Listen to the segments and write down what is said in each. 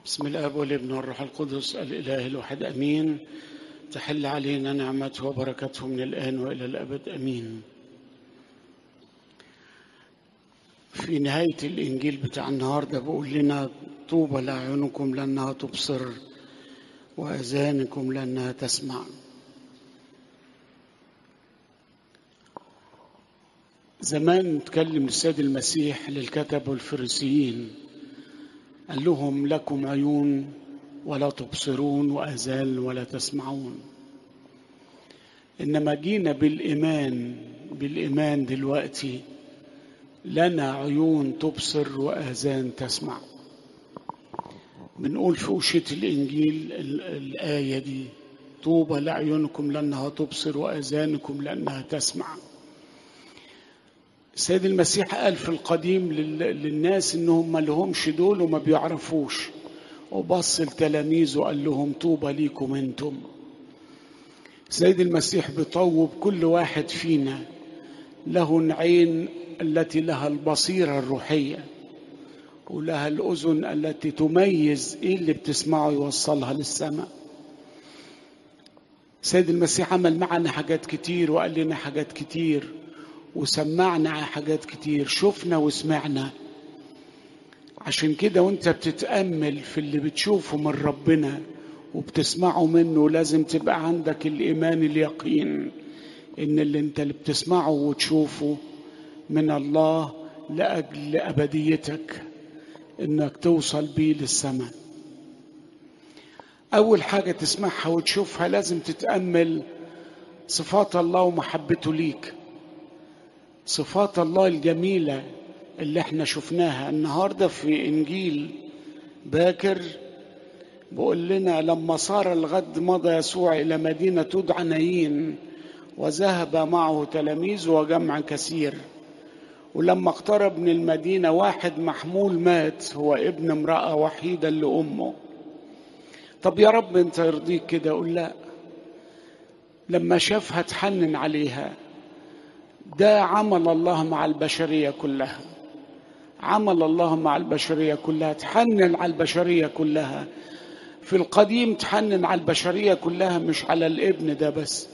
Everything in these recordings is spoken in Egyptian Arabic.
بسم الاب والابن والروح القدس الاله الواحد امين تحل علينا نعمته وبركته من الان والى الابد امين في نهايه الانجيل بتاع النهارده بيقول لنا طوبى لاعينكم لانها تبصر واذانكم لانها تسمع زمان تكلم السيد المسيح للكتب والفريسيين قال لهم لكم عيون ولا تبصرون واذان ولا تسمعون انما جينا بالايمان بالايمان دلوقتي لنا عيون تبصر واذان تسمع بنقول في وشية الانجيل الايه دي طوبى لاعينكم لانها تبصر واذانكم لانها تسمع السيد المسيح قال في القديم للناس انهم ما لهمش دول وما بيعرفوش وبص لتلاميذه وقال لهم طوبى ليكم انتم السيد المسيح بيطوب كل واحد فينا له العين التي لها البصيرة الروحية ولها الأذن التي تميز إيه اللي بتسمعه يوصلها للسماء السيد المسيح عمل معنا حاجات كتير وقال لنا حاجات كتير وسمعنا حاجات كتير شفنا وسمعنا عشان كده وانت بتتأمل في اللي بتشوفه من ربنا وبتسمعه منه لازم تبقى عندك الإيمان اليقين إن اللي انت اللي بتسمعه وتشوفه من الله لأجل أبديتك إنك توصل بيه للسماء أول حاجة تسمعها وتشوفها لازم تتأمل صفات الله ومحبته ليك صفات الله الجميلة اللي احنا شفناها النهاردة في إنجيل باكر بيقول لنا لما صار الغد مضى يسوع إلى مدينة تدعى نايين وذهب معه تلاميذ وجمع كثير ولما اقترب من المدينة واحد محمول مات هو ابن امرأة وحيدة لأمه طب يا رب انت يرضيك كده اقول لا لما شافها تحنن عليها ده عمل الله مع البشريه كلها عمل الله مع البشريه كلها تحنن على البشريه كلها في القديم تحنن على البشريه كلها مش على الابن ده بس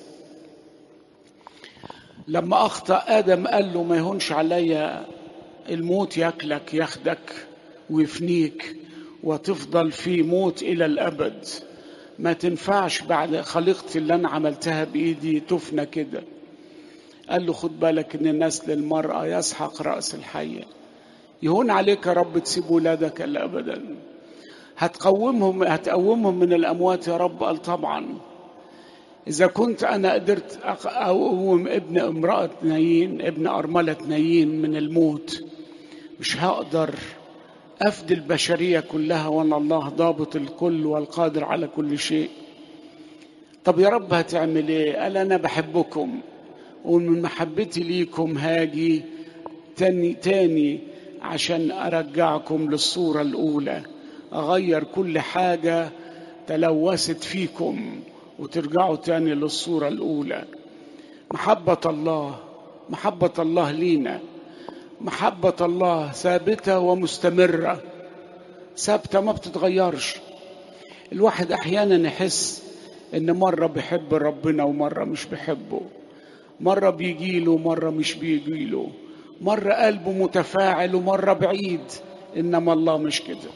لما اخطا ادم قال له ما يهونش عليا الموت ياكلك ياخدك ويفنيك وتفضل في موت الى الابد ما تنفعش بعد خليقتي اللي انا عملتها بايدي تفنى كده قال له خد بالك ان نسل المرأة يسحق رأس الحية يهون عليك يا رب تسيب ولادك الا ابدا هتقومهم هتقومهم من الاموات يا رب قال طبعا اذا كنت انا قدرت اقوم ابن امرأة نايين ابن ارملة نايين من الموت مش هقدر افدي البشرية كلها وانا الله ضابط الكل والقادر على كل شيء طب يا رب هتعمل ايه قال انا بحبكم ومن محبتي ليكم هاجي تاني تاني عشان ارجعكم للصورة الاولى اغير كل حاجة تلوثت فيكم وترجعوا تاني للصورة الاولى محبة الله محبة الله لينا محبة الله ثابتة ومستمرة ثابتة ما بتتغيرش الواحد احيانا يحس ان مرة بيحب ربنا ومرة مش بيحبه مرة بيجيله مرة مش بيجيله مرة قلبه متفاعل ومرة بعيد إنما الله مش كده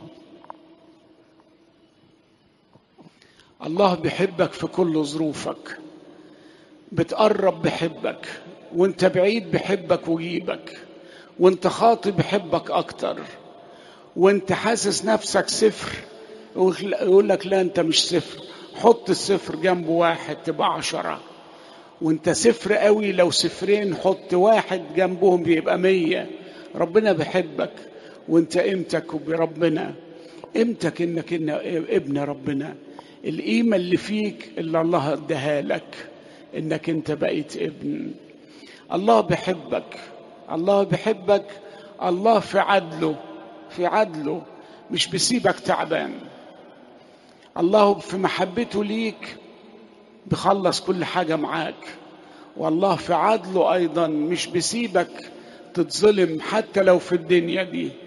الله بيحبك في كل ظروفك بتقرب بحبك وانت بعيد بحبك وجيبك وانت خاطي بحبك اكتر وانت حاسس نفسك صفر يقول لك لا انت مش صفر حط الصفر جنب واحد تبقى عشره وانت صفر قوي لو صفرين حط واحد جنبهم بيبقى مية ربنا بيحبك وانت قيمتك بربنا قيمتك انك إن ابن ربنا القيمة اللي فيك اللي الله اداها لك انك انت بقيت ابن الله بيحبك الله بيحبك الله في عدله في عدله مش بيسيبك تعبان الله في محبته ليك بخلص كل حاجة معاك والله في عدله أيضا مش بيسيبك تتظلم حتى لو في الدنيا دي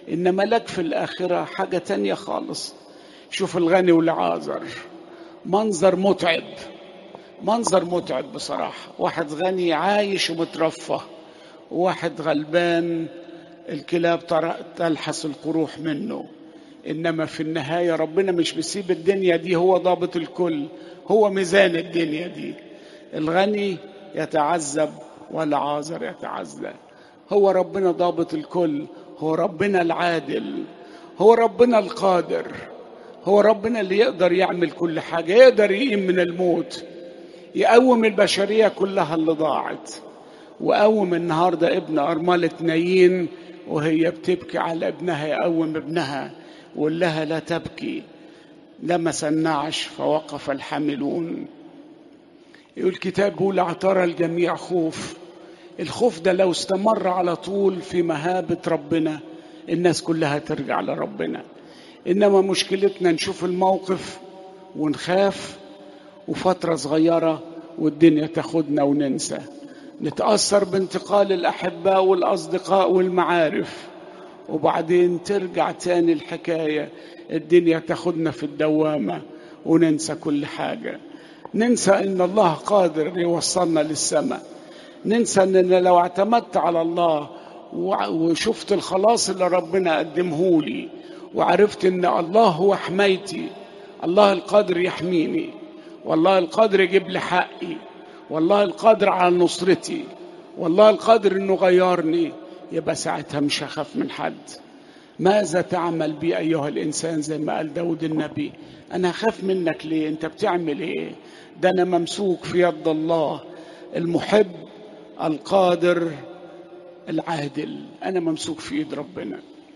إنما لك في الآخرة حاجة تانية خالص شوف الغني والعازر منظر متعب منظر متعب بصراحة واحد غني عايش ومترفه وواحد غلبان الكلاب تلحس القروح منه إنما في النهاية ربنا مش بيسيب الدنيا دي هو ضابط الكل هو ميزان الدنيا دي الغني يتعذب والعازر يتعذب هو ربنا ضابط الكل هو ربنا العادل هو ربنا القادر هو ربنا اللي يقدر يعمل كل حاجة يقدر يقيم من الموت يقوم البشرية كلها اللي ضاعت وقوم النهاردة ابن أرملة نايين وهي بتبكي على ابنها يقوم ابنها وقال لها لا تبكي لمس النعش فوقف الحاملون يقول الكتاب بيقول اعترى الجميع خوف الخوف ده لو استمر على طول في مهابة ربنا الناس كلها ترجع لربنا إنما مشكلتنا نشوف الموقف ونخاف وفترة صغيرة والدنيا تاخدنا وننسى نتأثر بانتقال الأحباء والأصدقاء والمعارف وبعدين ترجع تاني الحكاية الدنيا تاخدنا في الدوامة وننسى كل حاجة ننسى ان الله قادر يوصلنا للسماء ننسى اننا لو اعتمدت على الله وشفت الخلاص اللي ربنا قدمه لي وعرفت ان الله هو حمايتي الله القادر يحميني والله القادر يجيب لي حقي والله القادر على نصرتي والله القادر انه غيرني يبقى ساعتها مش هخاف من حد ماذا تعمل بي ايها الانسان زي ما قال داود النبي انا اخاف منك ليه انت بتعمل ايه ده انا ممسوك في يد الله المحب القادر العادل انا ممسوك في ايد ربنا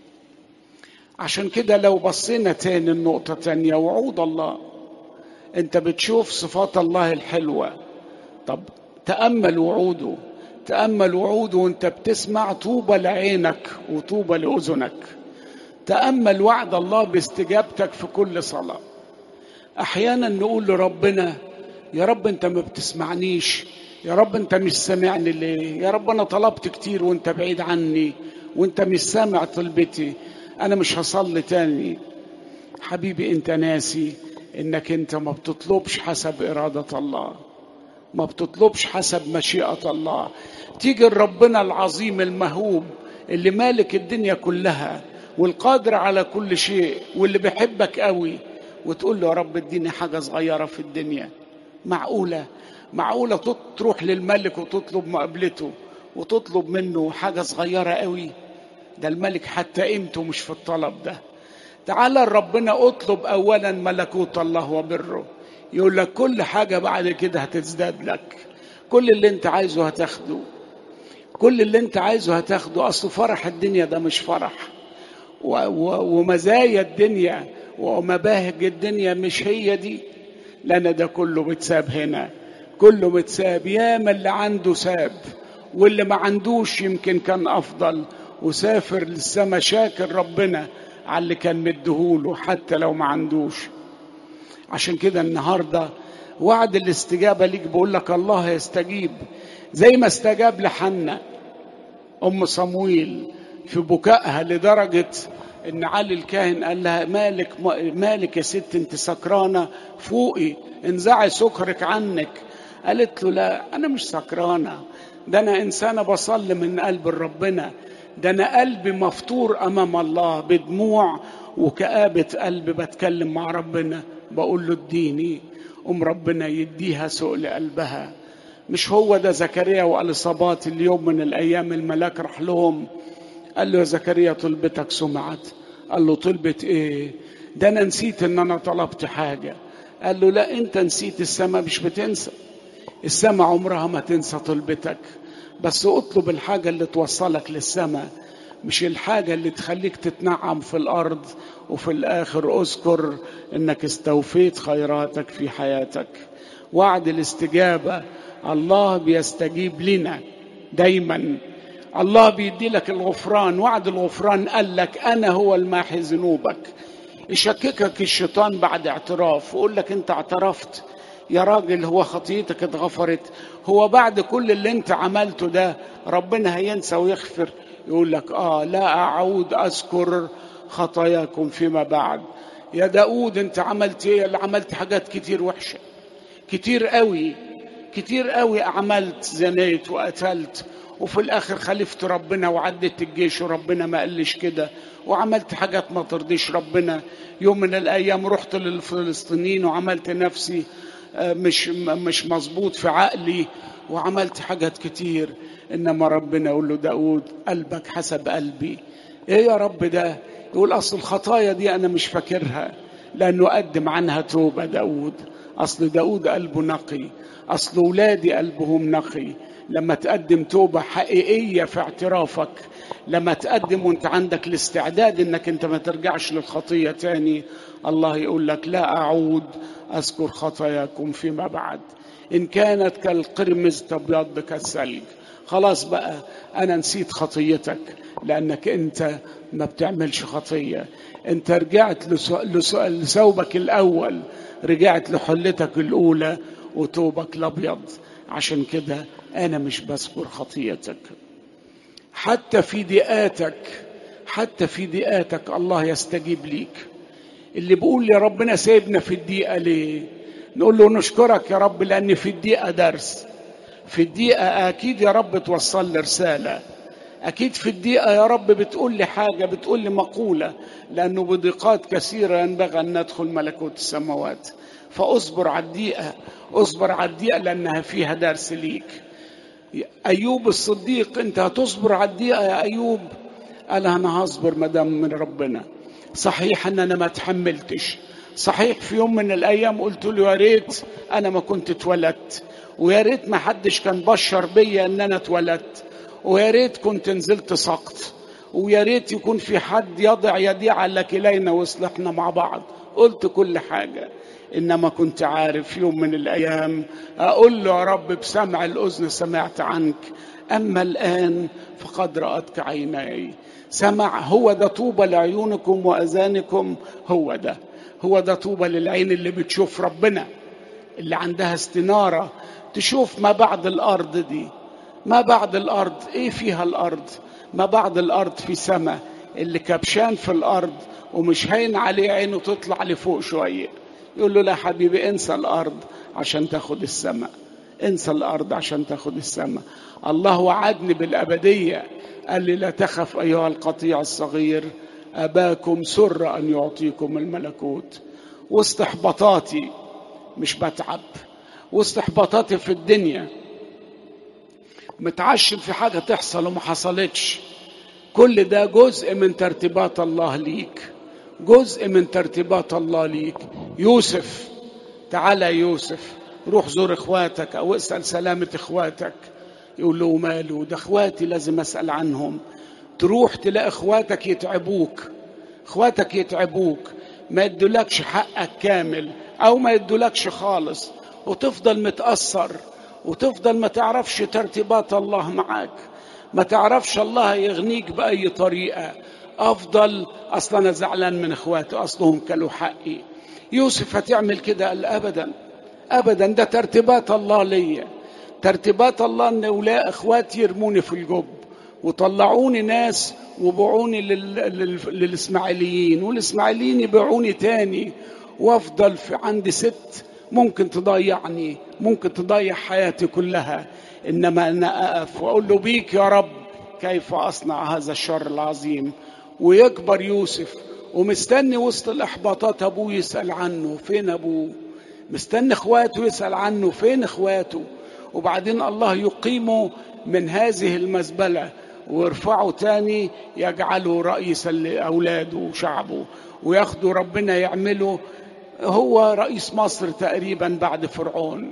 عشان كده لو بصينا تاني النقطة تانية وعود الله انت بتشوف صفات الله الحلوة طب تأمل وعوده تأمل وعوده وانت بتسمع طوبى لعينك وطوبى لأذنك تأمل وعد الله باستجابتك في كل صلاة أحيانا نقول لربنا يا رب انت ما بتسمعنيش يا رب انت مش سامعني ليه يا رب انا طلبت كتير وانت بعيد عني وانت مش سامع طلبتي انا مش هصلي تاني حبيبي انت ناسي انك انت ما بتطلبش حسب اراده الله ما بتطلبش حسب مشيئه الله تيجي لربنا العظيم المهوب اللي مالك الدنيا كلها والقادر على كل شيء واللي بيحبك قوي وتقول له يا رب اديني حاجه صغيره في الدنيا معقوله معقوله تروح للملك وتطلب مقابلته وتطلب منه حاجه صغيره قوي ده الملك حتى قيمته مش في الطلب ده تعالى ربنا اطلب اولا ملكوت الله وبره يقول لك كل حاجة بعد كده هتزداد لك كل اللي انت عايزه هتاخده كل اللي انت عايزه هتاخده اصل فرح الدنيا ده مش فرح و و ومزايا الدنيا ومباهج الدنيا مش هي دي لان ده كله متساب هنا كله متساب ياما اللي عنده ساب واللي ما عندوش يمكن كان افضل وسافر للسما شاكر ربنا على اللي كان مديهوله حتى لو ما عندوش عشان كده النهارده وعد الاستجابة ليك بقول لك الله يستجيب زي ما استجاب لحنا أم صمويل في بكائها لدرجة إن علي الكاهن قال لها مالك مالك يا ست أنت سكرانة فوقي انزعي سكرك عنك قالت له لا أنا مش سكرانة ده أنا إنسانة بصلي من قلب ربنا ده أنا قلبي مفطور أمام الله بدموع وكآبة قلب بتكلم مع ربنا بقول له اديني قوم ربنا يديها سؤل قلبها مش هو ده زكريا واليصابات اليوم من الايام الملاك راح لهم قال له يا زكريا طلبتك سمعت قال له طلبت ايه ده انا نسيت ان انا طلبت حاجه قال له لا انت نسيت السماء مش بتنسى السماء عمرها ما تنسى طلبتك بس اطلب الحاجه اللي توصلك للسماء مش الحاجة اللي تخليك تتنعم في الأرض وفي الآخر أذكر إنك استوفيت خيراتك في حياتك وعد الاستجابة الله بيستجيب لنا دايما الله بيدي لك الغفران وعد الغفران قال لك أنا هو الماحي ذنوبك يشككك الشيطان بعد اعتراف ويقول لك أنت اعترفت يا راجل هو خطيتك اتغفرت هو بعد كل اللي انت عملته ده ربنا هينسى ويغفر يقول لك اه لا اعود اذكر خطاياكم فيما بعد يا داود انت عملت ايه اللي عملت حاجات كتير وحشه كتير قوي كتير قوي عملت زنيت وقتلت وفي الاخر خالفت ربنا وعدت الجيش وربنا ما قالش كده وعملت حاجات ما ترضيش ربنا يوم من الايام رحت للفلسطينيين وعملت نفسي مش مش مظبوط في عقلي وعملت حاجات كتير انما ربنا يقول له داود قلبك حسب قلبي ايه يا رب ده يقول اصل الخطايا دي انا مش فاكرها لانه قدم عنها توبه داود اصل داود قلبه نقي اصل ولادي قلبهم نقي لما تقدم توبه حقيقيه في اعترافك لما تقدم وانت عندك الاستعداد انك انت ما ترجعش للخطيه تاني الله يقول لك لا اعود اذكر خطاياكم فيما بعد ان كانت كالقرمز تبيض كالثلج خلاص بقى انا نسيت خطيتك لانك انت ما بتعملش خطيه انت رجعت لثوبك الاول رجعت لحلتك الاولى وتوبك الابيض عشان كده انا مش بذكر خطيتك حتى في ضيقاتك حتى في ضيقاتك الله يستجيب ليك اللي بيقول يا ربنا سايبنا في الضيقه ليه نقول له نشكرك يا رب لان في الضيقه درس في الضيقه اكيد يا رب توصل لي رساله اكيد في الضيقه يا رب بتقول لي حاجه بتقول لي مقوله لانه بضيقات كثيره ينبغي ان ندخل ملكوت السماوات فاصبر على الضيقه اصبر على الضيقه لانها فيها درس ليك ايوب الصديق انت هتصبر على الضيقه يا ايوب قال انا هصبر ما دام من ربنا صحيح ان انا ما تحملتش صحيح في يوم من الايام قلت له يا ريت انا ما كنت اتولدت ويا ريت ما حدش كان بشر بيا ان انا اتولدت ويا ريت كنت نزلت سقط ويا ريت يكون في حد يضع يديه على كلينا ويصلحنا مع بعض قلت كل حاجه انما كنت عارف يوم من الايام اقول له يا رب بسمع الاذن سمعت عنك اما الان فقد راتك عيناي سمع هو ده طوبى لعيونكم واذانكم هو ده هو ده طوبى للعين اللي بتشوف ربنا اللي عندها استناره تشوف ما بعد الارض دي ما بعد الارض ايه فيها الارض ما بعد الارض في سماء اللي كبشان في الارض ومش هين عليه عينه تطلع لفوق شويه يقول له لا حبيبي انسى الارض عشان تاخد السماء انسى الارض عشان تاخد السماء الله وعدني بالابديه قال لي لا تخف ايها القطيع الصغير اباكم سر ان يعطيكم الملكوت وسط احباطاتي مش بتعب وسط احباطاتي في الدنيا متعشم في حاجه تحصل وما حصلتش كل ده جزء من ترتيبات الله ليك جزء من ترتيبات الله ليك يوسف تعالى يوسف روح زور اخواتك او اسال سلامه اخواتك يقول له ماله ده اخواتي لازم اسال عنهم تروح تلاقي اخواتك يتعبوك اخواتك يتعبوك ما يدولكش حقك كامل او ما يدولكش خالص وتفضل متاثر وتفضل ما تعرفش ترتيبات الله معاك ما تعرفش الله يغنيك باي طريقه افضل اصلا انا زعلان من اخواتي اصلهم كلوا حقي يوسف هتعمل كده قال ابدا ابدا ده ترتيبات الله ليا ترتيبات الله ان ولاء اخواتي يرموني في الجب وطلعوني ناس وبيعوني لل... لل... للاسماعيليين والاسماعيليين يبيعوني تاني وافضل في عندي ست ممكن تضيعني ممكن تضيع حياتي كلها انما انا اقف واقول له بيك يا رب كيف اصنع هذا الشر العظيم ويكبر يوسف ومستني وسط الاحباطات ابوه يسال عنه فين ابوه مستني اخواته يسال عنه فين اخواته وبعدين الله يقيمه من هذه المزبله ويرفعه تاني يجعله رئيسا لاولاده وشعبه وياخده ربنا يعمله هو رئيس مصر تقريبا بعد فرعون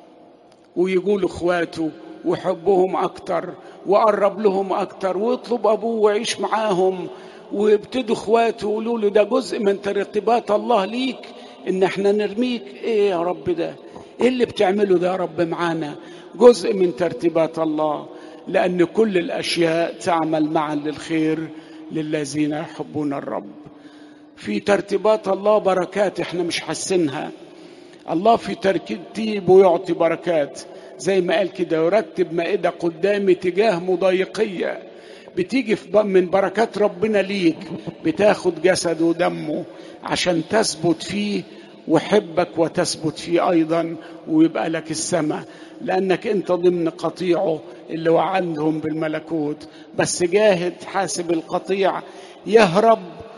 ويقول اخواته ويحبهم اكتر وقرب لهم اكتر ويطلب ابوه ويعيش معاهم ويبتدوا اخواته يقولوا له ده جزء من ترتيبات الله ليك ان احنا نرميك ايه يا رب ده ايه اللي بتعمله ده يا رب معانا جزء من ترتيبات الله لان كل الاشياء تعمل معا للخير للذين يحبون الرب في ترتيبات الله بركات احنا مش حاسينها الله في ترتيبه يعطي بركات زي ما قال كده يرتب مائدة قدامي تجاه مضايقية بتيجي من بركات ربنا ليك بتاخد جسده ودمه عشان تثبت فيه وحبك وتثبت فيه ايضا ويبقى لك السماء لانك انت ضمن قطيعه اللي وعدهم بالملكوت بس جاهد حاسب القطيع يهرب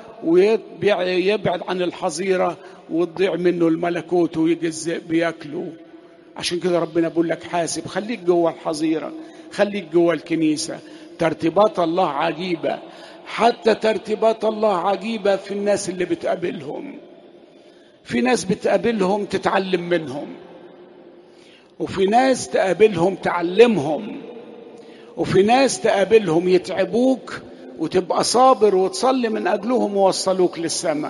ويبعد عن الحظيره وتضيع منه الملكوت ويجي الذئب بياكله عشان كده ربنا بيقول لك حاسب خليك جوه الحظيره خليك جوه الكنيسه ترتيبات الله عجيبه حتى ترتيبات الله عجيبه في الناس اللي بتقابلهم في ناس بتقابلهم تتعلم منهم وفي ناس تقابلهم تعلمهم وفي ناس تقابلهم يتعبوك وتبقى صابر وتصلي من اجلهم ووصلوك للسماء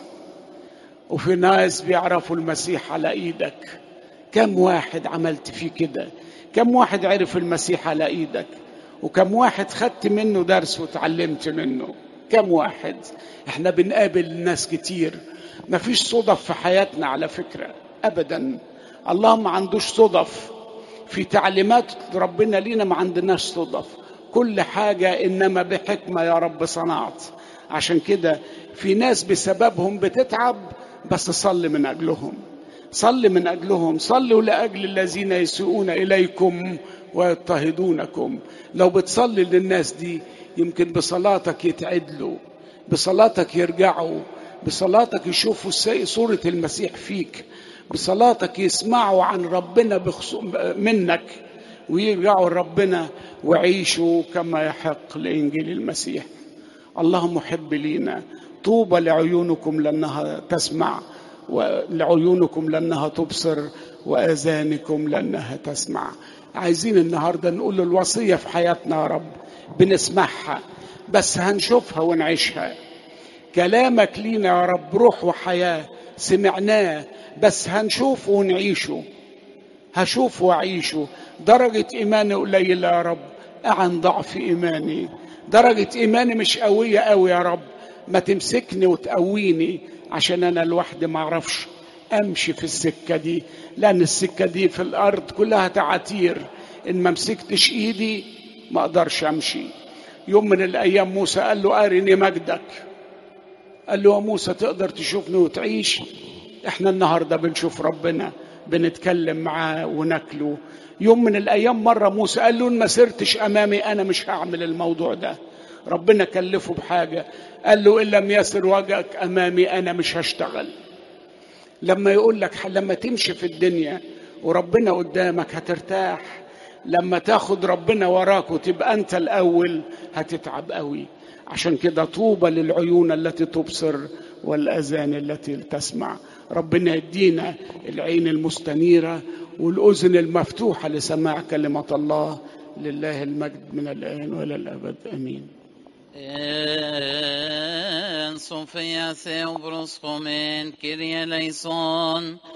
وفي ناس بيعرفوا المسيح على ايدك كم واحد عملت فيه كده كم واحد عرف المسيح على ايدك وكم واحد خدت منه درس وتعلمت منه كم واحد احنا بنقابل ناس كتير مفيش صدف في حياتنا على فكرة ابدا الله ما عندوش صدف في تعليمات ربنا لينا ما عندناش صدف كل حاجة إنما بحكمة يا رب صنعت عشان كده في ناس بسببهم بتتعب بس صل من أجلهم صل من أجلهم صلوا لأجل الذين يسيئون إليكم ويضطهدونكم لو بتصلي للناس دي يمكن بصلاتك يتعدلوا بصلاتك يرجعوا بصلاتك يشوفوا صورة المسيح فيك بصلاتك يسمعوا عن ربنا منك ويرجعوا لربنا ويعيشوا كما يحق لإنجيل المسيح الله محب لينا طوبى لعيونكم لأنها تسمع ولعيونكم لأنها تبصر وآذانكم لأنها تسمع عايزين النهاردة نقول الوصية في حياتنا يا رب بنسمعها بس هنشوفها ونعيشها كلامك لينا يا رب روح وحياة سمعناه بس هنشوفه ونعيشه هشوف وأعيشه درجة إيماني قليلة يا رب عن ضعف إيماني درجة إيماني مش قوية قوي يا رب ما تمسكني وتقويني عشان أنا لوحدي ما أعرفش أمشي في السكة دي لأن السكة دي في الأرض كلها تعاتير إن ما مسكتش إيدي ما أقدرش أمشي يوم من الأيام موسى قال له أرني مجدك قال له يا موسى تقدر تشوفني وتعيش احنا النهارده بنشوف ربنا بنتكلم معاه وناكله يوم من الايام مره موسى قال له ان ما سرتش امامي انا مش هعمل الموضوع ده ربنا كلفه بحاجه قال له ان لم يسر وجهك امامي انا مش هشتغل لما يقول لك لما تمشي في الدنيا وربنا قدامك هترتاح لما تاخد ربنا وراك وتبقى انت الاول هتتعب قوي عشان كده طوبى للعيون التي تبصر والاذان التي تسمع ربنا يدينا العين المستنيره والاذن المفتوحه لسماع كلمه الله لله المجد من الان والى الابد امين En Sofia Theobros Homen, Kyrie eleison,